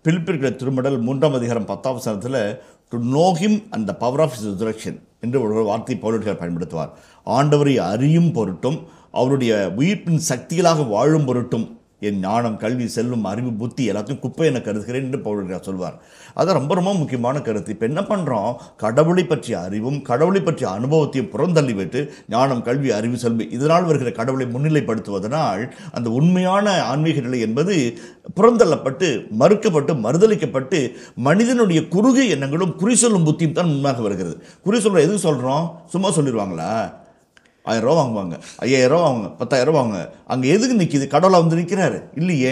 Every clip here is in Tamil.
பிலிப்பிற்கிற திருமடல் மூன்றாம் அதிகாரம் பத்தாம் சனத்தில் to know him and the power of resurrection என்று ஒரு வார்த்தை பவுலடிகள் பயன்படுத்துவார் ஆண்டவரை அறியும் பொருட்டும் அவருடைய உயிர்ப்பின் சக்திகளாக வாழும் பொருட்டும் என் ஞானம் கல்வி செல்வம் அறிவு புத்தி எல்லாத்தையும் குப்பை என கருதுகிறேன் என்று பவுலடிகள் சொல்வார் அது ரொம்ப ரொம்ப முக்கியமான கருத்து இப்போ என்ன பண்ணுறோம் கடவுளை பற்றிய அறிவும் கடவுளை பற்றிய அனுபவத்தையும் புறந்தள்ளி விட்டு ஞானம் கல்வி அறிவு செல்வி இதனால் வருகிற கடவுளை முன்னிலைப்படுத்துவதனால் அந்த உண்மையான ஆன்மீக நிலை என்பது புறந்தள்ளப்பட்டு மறுக்கப்பட்டு மறுதளிக்கப்பட்டு மனிதனுடைய குறுகிய எண்ணங்களும் குறி சொல்லும் புத்தியும் தான் முன்னாக வருகிறது குறி சொல்கிற எதுக்கு சொல்கிறோம் சும்மா சொல்லிடுவாங்களா ஆயிரம் ரூபா வாங்குவாங்க ஐயாயிரம் ரூபா வாங்குங்க பத்தாயிரம் ரூபா வாங்குங்க அங்கே எதுக்கு நிற்கிது கடவுளை வந்து நிற்கிறாரு இல்லையே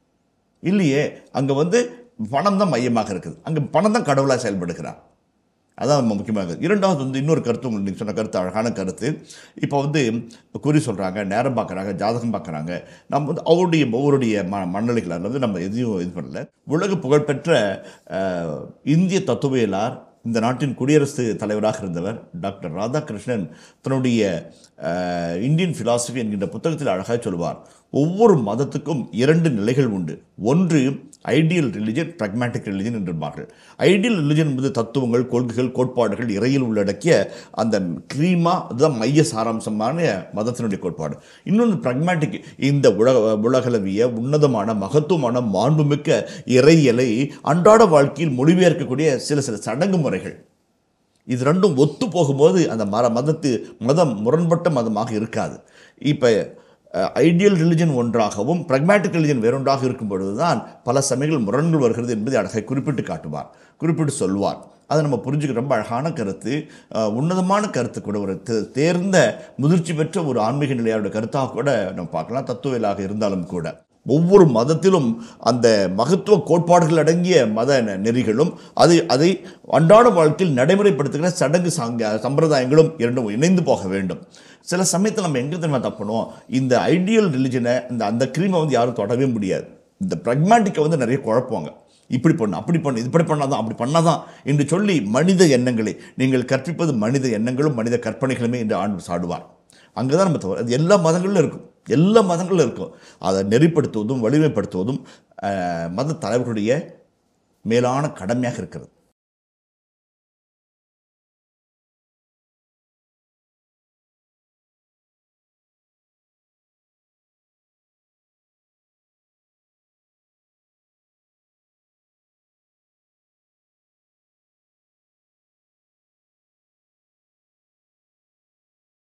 இல்லையே அங்கே வந்து பணம் தான் மையமாக இருக்குது அங்கே பணம் தான் கடவுளாக செயல்படுகிறார் அதான் ரொம்ப முக்கியமாக இருக்குது இரண்டாவது வந்து இன்னொரு கருத்து உங்களுக்கு நீங்கள் சொன்ன கருத்து அழகான கருத்து இப்போ வந்து குறி சொல்கிறாங்க நேரம் பார்க்குறாங்க ஜாதகம் பார்க்குறாங்க நம்ம வந்து அவருடைய ஒவ்வொருடைய ம மண்ணலைகளால் வந்து நம்ம எதையும் இது பண்ணல உலக புகழ்பெற்ற அஹ், இந்திய தத்துவியலார் இந்த நாட்டின் குடியரசு தலைவராக இருந்தவர் டாக்டர் ராதாகிருஷ்ணன் தன்னுடைய அஹ், இந்தியன் ஃபிலாசபி என்கின்ற புத்தகத்தில் அழகாக சொல்வார் ஒவ்வொரு மதத்துக்கும் இரண்டு நிலைகள் உண்டு ஒன்று ஐடியல் ரிலிஜன் pragmatic ரிலிஜன் என்பார்கள் ஐடியல் ரிலிஜன் என்பது தத்துவங்கள் கொள்கைகள் கோட்பாடுகள் இறையில் உள்ளடக்கிய அந்த க்ரீமா அதுதான் மைய சாராம்சமான மதத்தினுடைய கோட்பாடு இன்னொன்று pragmatic இந்த உலக உலகளவிய உன்னதமான மகத்துவமான மாண்புமிக்க இறையலை அன்றாட வாழ்க்கையில் மொழிபெயர்க்கக்கூடிய சில சில சடங்கு முறைகள் இது ரெண்டும் ஒத்து போகும்போது அந்த மர மதத்து மதம் முரண்பட்ட மதமாக இருக்காது இப்போ ஐடியல் ரிலிஜன் ஒன்றாகவும் pragmatic ரிலிஜன் வேறொன்றாக இருக்கும் பொழுது தான் பல சமயங்கள் முரண்கள் வருகிறது என்பதை அழகை குறிப்பிட்டு காட்டுவார் குறிப்பிட்டு சொல்வார் அதை நம்ம புரிஞ்சுக்க ரொம்ப அழகான கருத்து அஹ், உன்னதமான கருத்து கூட ஒரு தே- தேர்ந்த முதிர்ச்சி பெற்ற ஒரு ஆன்மீக நிலையாரோட கருத்தாக கூட நம்ம பார்க்கலாம் தத்துவியலாக இருந்தாலும் கூட ஒவ்வொரு மதத்திலும் அந்த மகத்துவ கோட்பாடுகள் அடங்கிய மத நெ- நெறிகளும் அது அதை அன்றாட வாழ்க்கையில் நடைமுறைப்படுத்துகிற சடங்கு சாங்க சம்பிரதாயங்களும் இரண்டும் இணைந்து போக வேண்டும் சில சமயத்தில் நம்ம எங்கே தெரியுமா தப்பணும் இந்த ஐடியல் ரிலிஜனை இந்த அந்த க்ரீமை வந்து யாரும் தொடவே முடியாது இந்த ப்ரக்மாட்டிக்கை வந்து நிறைய குழப்புவாங்க இப்படி பண்ணு அப்படி பண்ணு இப்படி பண்ணாதான் அப்படி பண்ணாதான் என்று சொல்லி மனித எண்ணங்களை நீங்கள் கற்பிப்பது மனித எண்ணங்களும் மனித கற்பனைகளுமே என்று ஆண்டு சாடுவார் அங்கே தான் நம்ம தவறு அது எல்லா மதங்களிலும் இருக்கும் எல்லா மதங்களிலும் இருக்கும் அதை நெறிப்படுத்துவதும் வலிமைப்படுத்துவதும் அஹ், மத தலைவர்களுடைய மேலான கடமையாக இருக்கிறது